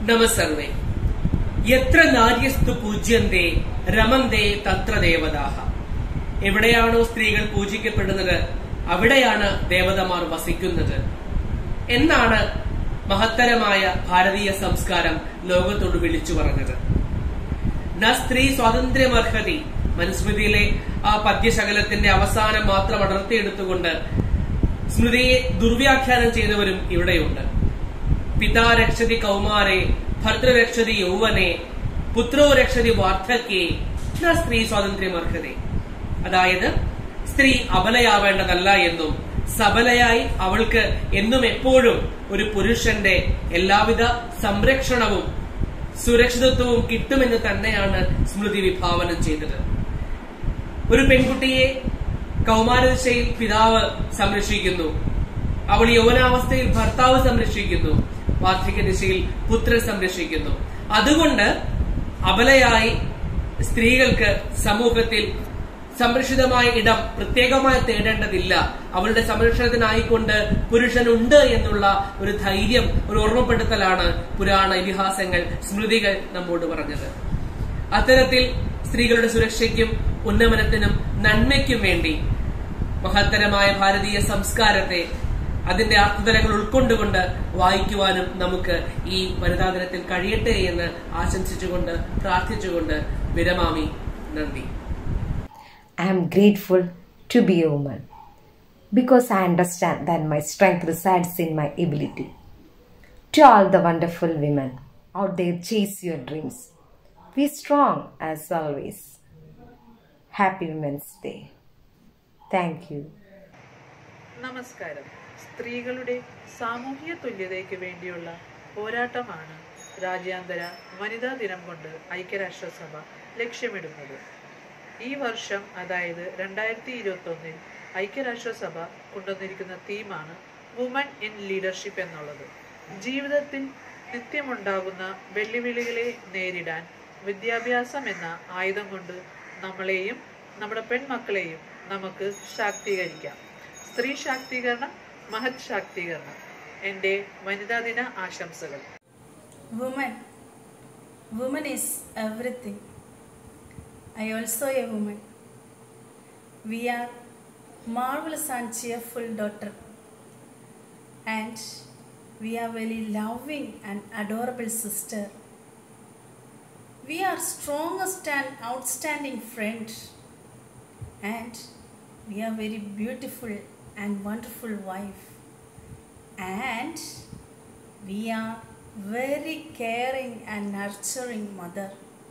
നമസർവേ എത്ര നാര്യസ്തു പൂജ്യന്തേ രമന്തേ തത്ര ദേവതാഹ എവിടെയാണോ സ്ത്രീകൾ പൂജിക്കപ്പെടുന്നത് അവിടെയാണ് ദേവതമാർ വസിക്കുന്നത് എന്നാണ് മഹത്തരമായ ഭാരതീയ സംസ്കാരം ലോകത്തോട് വിളിച്ചു പറഞ്ഞത് ന സ്ത്രീ സ്വാതന്ത്ര്യമർഹതി മനുസ്മൃതിയിലെ ആ പദ്യശകലത്തിന്റെ അവസാനം മാത്രം അടർത്തിയെടുത്തുകൊണ്ട് സ്മൃതിയെ ദുർവ്യാഖ്യാനം ചെയ്തവരും ഇവിടെയുണ്ട് പിതാ രക്ഷതി കൗമാരെ ഭർത്തൃരക്ഷതി യൗവനെ പുത്രോ രക്ഷതി വാർദ്ധക്യേ ന സ്ത്രീ സ്വാതന്ത്ര്യമർഹതി അതായത് സ്ത്രീ അബലയാവേണ്ടതല്ല എന്നും സബലയായി അവൾക്ക് എന്നും എപ്പോഴും ഒരു പുരുഷന്റെ എല്ലാവിധ സംരക്ഷണവും സുരക്ഷിതത്വവും കിട്ടുമെന്ന് തന്നെയാണ് സ്മൃതി വിഭാവനം ചെയ്തത് ഒരു പെൺകുട്ടിയെ കൗമാരദിശയിൽ പിതാവ് സംരക്ഷിക്കുന്നു അവൾ യൗവനാവസ്ഥയിൽ ഭർത്താവ് സംരക്ഷിക്കുന്നു വാർദ്ധക്യ ദിശയിൽ പുത്രൻ സംരക്ഷിക്കുന്നു അതുകൊണ്ട് അബലയായി സ്ത്രീകൾക്ക് സമൂഹത്തിൽ സംരക്ഷിതമായ ഇടം പ്രത്യേകമായി തേടേണ്ടതില്ല അവളുടെ സംരക്ഷണത്തിനായിക്കൊണ്ട് പുരുഷനുണ്ട് എന്നുള്ള ഒരു ധൈര്യം ഒരു ഓർമ്മപ്പെടുത്തലാണ് പുരാണ ഇതിഹാസങ്ങൾ സ്മൃതികൾ നമ്മോട് പറഞ്ഞത് അത്തരത്തിൽ സ്ത്രീകളുടെ സുരക്ഷയ്ക്കും ഉന്നമനത്തിനും നന്മയ്ക്കും വേണ്ടി മഹത്തരമായ ഭാരതീയ സംസ്കാരത്തെ അതിന്റെ അർത്ഥതലങ്ങൾ ഉൾക്കൊണ്ടുകൊണ്ട് വായിക്കുവാനും നമുക്ക് ഈ വനിതാ ദിനത്തിൽ കഴിയട്ടെ എന്ന് ആശംസിച്ചുകൊണ്ട് പ്രാർത്ഥിച്ചുകൊണ്ട് വിരമാമി നന്ദി I am grateful to be a woman because I understand that my strength resides in my ability. To all the wonderful women out there, chase your dreams. Be strong as always. Happy Women's Day. Thank you. നമസ്കാരം സ്ത്രീകളുടെ സാമൂഹിക തുല്യതയ്ക്ക് വേണ്ടിയുള്ള പോരാട്ടമാണ് രാജ്യാന്തര വനിതാ ദിനം കൊണ്ട് ഐക്യരാഷ്ട്രസഭ ലക്ഷ്യമിടുന്നത് ഈ വർഷം അതായത് രണ്ടായിരത്തി ഇരുപത്തി ഒന്നിൽ ഐക്യരാഷ്ട്രസഭ കൊണ്ടുവന്നിരിക്കുന്ന തീമാണ് വുമൺ ഇൻ ലീഡർഷിപ്പ് എന്നുള്ളത് ജീവിതത്തിൽ നിത്യമുണ്ടാകുന്ന വെല്ലുവിളികളെ നേരിടാൻ വിദ്യാഭ്യാസം എന്ന ആയുധം കൊണ്ട് നമ്മളെയും നമ്മുടെ പെൺമക്കളെയും നമുക്ക് ശാക്തീകരിക്കാം സ്ത്രീ ശാക്തീകരണം മഹത് ശാക്തീകരണം എൻ്റെ വനിതാ ദിന ആശംസകൾ Woman. Woman is everything. I also a woman. We are marvelous and cheerful daughter. And we are very loving and adorable sister. We are strongest and outstanding friend. And we are very beautiful and wonderful wife. And we are very caring and nurturing mother.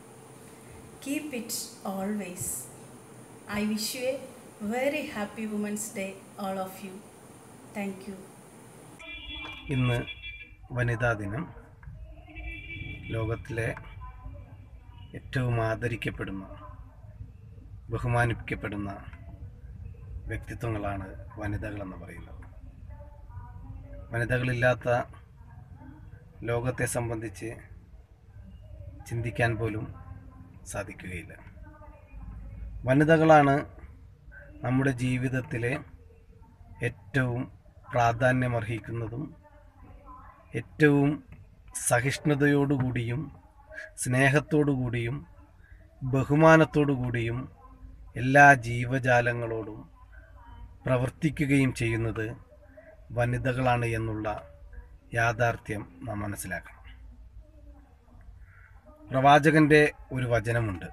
Keep it always. I wish you a very happy Women's Day, all of you. Thank you. ഇന്ന് വനിതാ ദിനം ലോകത്തിലെ ഏറ്റവും ആദരിക്കപ്പെടുന്ന ബഹുമാനിക്കപ്പെടുന്ന വ്യക്തിത്വങ്ങളാണ് വനിതകളെന്ന് പറയുന്നത് വനിതകളില്ലാത്ത ലോകത്തെ സംബന്ധിച്ച് ചിന്തിക്കാൻ പോലും സാധിക്കുകയില്ല വനിതകളാണ് നമ്മുടെ ജീവിതത്തിലെ ഏറ്റവും പ്രാധാന്യമർഹിക്കുന്നതും ഏറ്റവും സഹിഷ്ണുതയോടുകൂടിയും സ്നേഹത്തോടുകൂടിയും ബഹുമാനത്തോടുകൂടിയും എല്ലാ ജീവജാലങ്ങളോടും പ്രവർത്തിക്കുകയും ചെയ്യുന്നത് വനിതകളാണ് എന്നുള്ള യാഥാർത്ഥ്യം നാം മനസ്സിലാക്കണം പ്രവാചകന്റെ ഒരു വചനമുണ്ട്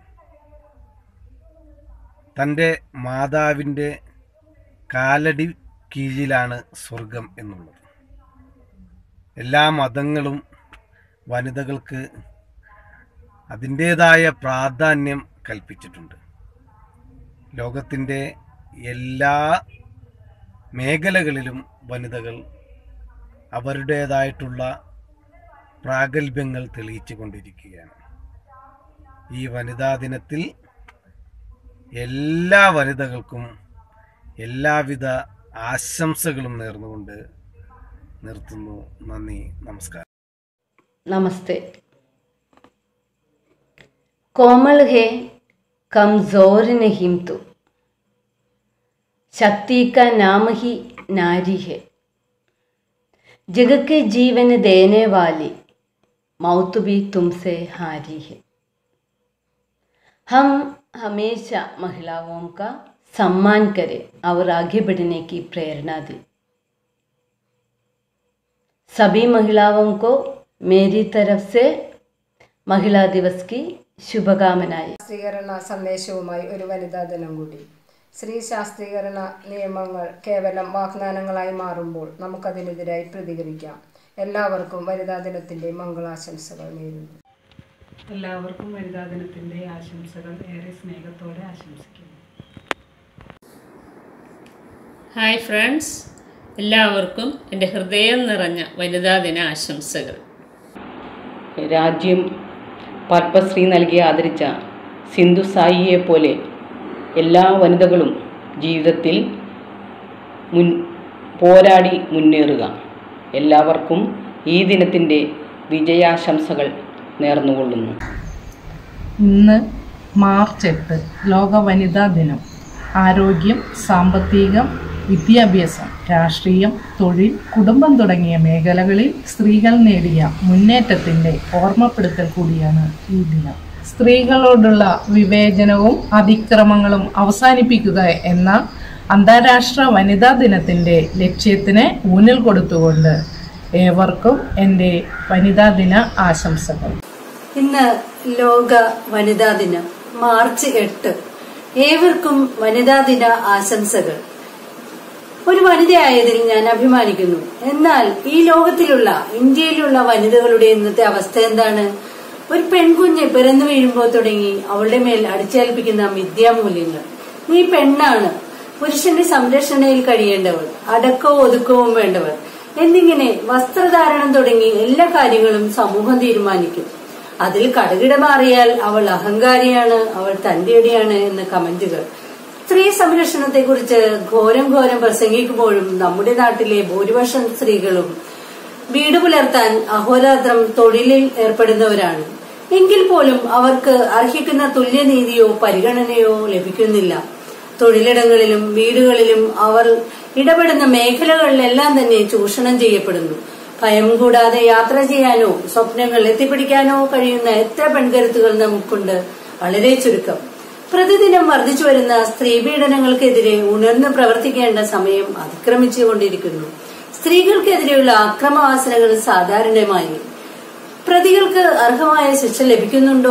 തൻ്റെ മാതാവിൻ്റെ കാലടി കീഴിലാണ് സ്വർഗം എന്നുള്ളത് എല്ലാ മതങ്ങളും വനിതകൾക്ക് അതിൻ്റേതായ പ്രാധാന്യം കൽപ്പിച്ചിട്ടുണ്ട് ലോകത്തിൻ്റെ എല്ലാ മേഖലകളിലും വനിതകൾ അവരുടേതായിട്ടുള്ള പ്രാഗൽഭ്യങ്ങൾ തെളിയിച്ചു കൊണ്ടിരിക്കുകയാണ് ഈ വനിതാ ദിനത്തിൽ എല്ലാ വനിതകൾക്കും എല്ലാവിധ ആശംസകളും നേർന്നുകൊണ്ട് നിർത്തുന്നു നന്ദി നമസ്കാരം नमस्ते कोमल है कमज़ोर नहीं तो शक्ति का नाम ही नारी है जग के जीवन देने वाली मौत भी तुमसे हारी है हम हमेशा महिलाओं का सम्मान करें और आगे बढ़ने की प्रेरणा दें सभी महिलाओं को मेरी तरफ से महिला दिवस की शुभकामनाएं ശാസ്ത്രീകരണ സന്ദേശവുമായി ഒരു വനിതാ ദിനം കൂടി സ്ത്രീ ശാസ്ത്രീകരണ നിയമങ്ങൾ കേവലം വാഗ്ദാനങ്ങളായി മാറുമ്പോൾ നമുക്കതിനെതിരായി പ്രതികരിക്കാം എല്ലാവർക്കും വനിതാ ദിനത്തിന്റെ മംഗളാശംസകൾ നേരുന്നു എല്ലാവർക്കും വനിതാ ദിനത്തിൻ്റെ ആശംസകൾ ഏറെ സ്നേഹത്തോടെ ആശംസിക്കുന്നു ഹായ് ഫ്രണ്ട്സ് എല്ലാവർക്കും എൻ്റെ ഹൃദയം നിറഞ്ഞ വനിതാ ദിന ആശംസകൾ രാജ്യം പത്മശ്രീ നൽകി ആദരിച്ച സിന്ധു സായിയെ പോലെ എല്ലാ വനിതകളും ജീവിതത്തിൽ മുൻ പോരാടി മുന്നേറുക എല്ലാവർക്കും ഈ ദിനത്തിൻ്റെ വിജയാശംസകൾ നേർന്നുകൊള്ളുന്നു ഇന്ന് മാർച്ച് എട്ട് ലോക വനിതാ ദിനം ആരോഗ്യം സാമ്പത്തികം വിദ്യാഭ്യാസം രാഷ്ട്രീയം തൊഴിൽ കുടുംബം തുടങ്ങിയ മേഖലകളിൽ സ്ത്രീകൾ നേടിയ മുന്നേറ്റത്തിന്റെ ഓർമ്മപ്പെടുത്തൽ കൂടിയാണ് ഈ ദിനം സ്ത്രീകളോടുള്ള വിവേചനവും അതിക്രമങ്ങളും അവസാനിപ്പിക്കുക എന്ന അന്താരാഷ്ട്ര വനിതാ ദിനത്തിന്റെ ലക്ഷ്യത്തിന് ഊന്നൽ കൊടുത്തുകൊണ്ട് ഏവർക്കും എൻ്റെ വനിതാ ദിന ആശംസകൾ ഇന്ന് ലോക വനിതാ ദിനം മാർച്ച് എട്ട് ഏവർക്കും വനിതാ ദിന ആശംസകൾ ഒരു വനിതയായതിൽ ഞാൻ അഭിമാനിക്കുന്നു എന്നാൽ ഈ ലോകത്തിലുള്ള ഇന്ത്യയിലുള്ള വനിതകളുടെ ഇന്നത്തെ അവസ്ഥ എന്താണ് ഒരു പെൺകുഞ്ഞ് പിറന്നു വീഴുമ്പോൾ തുടങ്ങി അവളുടെ മേൽ അടിച്ചേൽപ്പിക്കുന്ന മിഥ്യാമൂല്യങ്ങൾ നീ പെണ്ണാണ് പുരുഷന്റെ സംരക്ഷണയിൽ കഴിയേണ്ടവൾ അടക്കവും ഒതുക്കവും വേണ്ടവൾ എന്നിങ്ങനെ വസ്ത്രധാരണം തുടങ്ങി എല്ലാ കാര്യങ്ങളും സമൂഹം തീരുമാനിക്കും അതിൽ കടുകിട മാറിയാൽ അവൾ അഹങ്കാരിയാണ് അവൾ തന്റെടിയാണ് എന്ന കമന്റുകൾ സ്ത്രീ സംരക്ഷണത്തെ കുറിച്ച് ഘോരം ഘോരം പ്രസംഗിക്കുമ്പോഴും നമ്മുടെ നാട്ടിലെ ഭൂരിപക്ഷം സ്ത്രീകളും വീട് പുലർത്താൻ അഹോരാത്രം തൊഴിലിൽ ഏർപ്പെടുന്നവരാണ് എങ്കിൽ പോലും അവർക്ക് അർഹിക്കുന്ന തുല്യനീതിയോ പരിഗണനയോ ലഭിക്കുന്നില്ല തൊഴിലിടങ്ങളിലും വീടുകളിലും അവർ ഇടപെടുന്ന മേഖലകളിലെല്ലാം തന്നെ ചൂഷണം ചെയ്യപ്പെടുന്നു ഭയം കൂടാതെ യാത്ര ചെയ്യാനോ സ്വപ്നങ്ങൾ എത്തിപ്പിടിക്കാനോ കഴിയുന്ന എത്ര പെൺകരുത്തുകൾ നമുക്കുണ്ട് വളരെ ചുരുക്കം പ്രതിദിനം വർദ്ധിച്ചു വരുന്ന സ്ത്രീ പീഡനങ്ങൾക്കെതിരെ ഉണർന്ന് പ്രവർത്തിക്കേണ്ട സമയം അതിക്രമിച്ചുകൊണ്ടിരിക്കുന്നു സ്ത്രീകൾക്കെതിരെയുള്ള അക്രമവാസനകൾ സാധാരണമായി പ്രതികൾക്ക് അർഹമായ ശിക്ഷ ലഭിക്കുന്നുണ്ടോ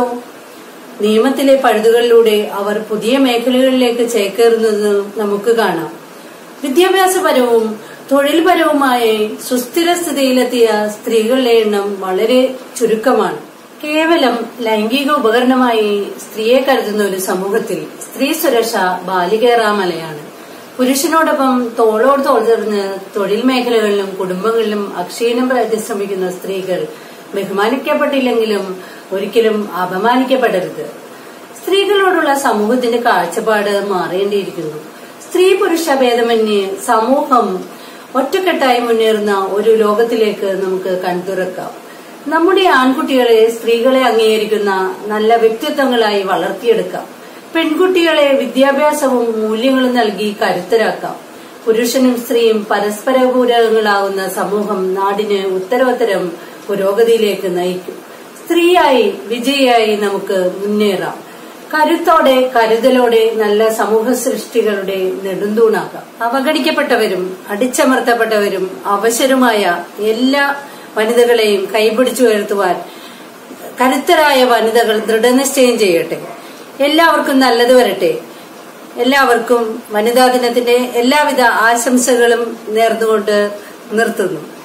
നിയമത്തിലെ പഴുതുകളിലൂടെ അവർ പുതിയ മേഖലകളിലേക്ക് ചേക്കേറുന്നത് നമുക്ക് കാണാം വിദ്യാഭ്യാസപരവും തൊഴിൽപരവുമായ സുസ്ഥിര സ്ഥിതിയിലെത്തിയ സ്ത്രീകളുടെ എണ്ണം വളരെ ചുരുക്കമാണ് കേവലം ലൈംഗിക ഉപകരണമായി സ്ത്രീയെ കരുതുന്ന ഒരു സമൂഹത്തിൽ സ്ത്രീ സുരക്ഷ ബാലികേറാമലയാണ് പുരുഷനോടൊപ്പം തോളോട് തോൾ ചേർന്ന് തൊഴിൽ മേഖലകളിലും കുടുംബങ്ങളിലും അക്ഷീണം പരിശ്രമിക്കുന്ന സ്ത്രീകൾ ബഹുമാനിക്കപ്പെട്ടില്ലെങ്കിലും ഒരിക്കലും അപമാനിക്കപ്പെടരുത് സ്ത്രീകളോടുള്ള സമൂഹത്തിന്റെ കാഴ്ചപ്പാട് മാറേണ്ടിയിരിക്കുന്നു സ്ത്രീ പുരുഷ ഭേദമന്യേ സമൂഹം ഒറ്റക്കെട്ടായി മുന്നേറുന്ന ഒരു ലോകത്തിലേക്ക് നമുക്ക് കൺതുറക്കാം നമ്മുടെ ആൺകുട്ടികളെ സ്ത്രീകളെ അംഗീകരിക്കുന്ന നല്ല വ്യക്തിത്വങ്ങളായി വളർത്തിയെടുക്കാം പെൺകുട്ടികളെ വിദ്യാഭ്യാസവും മൂല്യങ്ങളും നൽകി കരുത്തരാക്കാം പുരുഷനും സ്ത്രീയും പരസ്പര പൂരകങ്ങളാകുന്ന സമൂഹം നാടിന് ഉത്തരോത്തരം പുരോഗതിയിലേക്ക് നയിക്കും സ്ത്രീയായി വിജയിയായി നമുക്ക് മുന്നേറാം കരുത്തോടെ കരുതലോടെ നല്ല സമൂഹ സൃഷ്ടികളുടെ നെടുന്തൂണാക്കാം അവഗണിക്കപ്പെട്ടവരും അടിച്ചമർത്തപ്പെട്ടവരും അവശരുമായ എല്ലാ വനിതകളെയും കൈപിടിച്ചു ഉയർത്തുവാൻ കരുത്തരായ വനിതകൾ ദൃഢനിശ്ചയം ചെയ്യട്ടെ എല്ലാവർക്കും നല്ലത് വരട്ടെ എല്ലാവർക്കും വനിതാ ദിനത്തിന്റെ എല്ലാവിധ ആശംസകളും നേർന്നുകൊണ്ട് നിർത്തുന്നു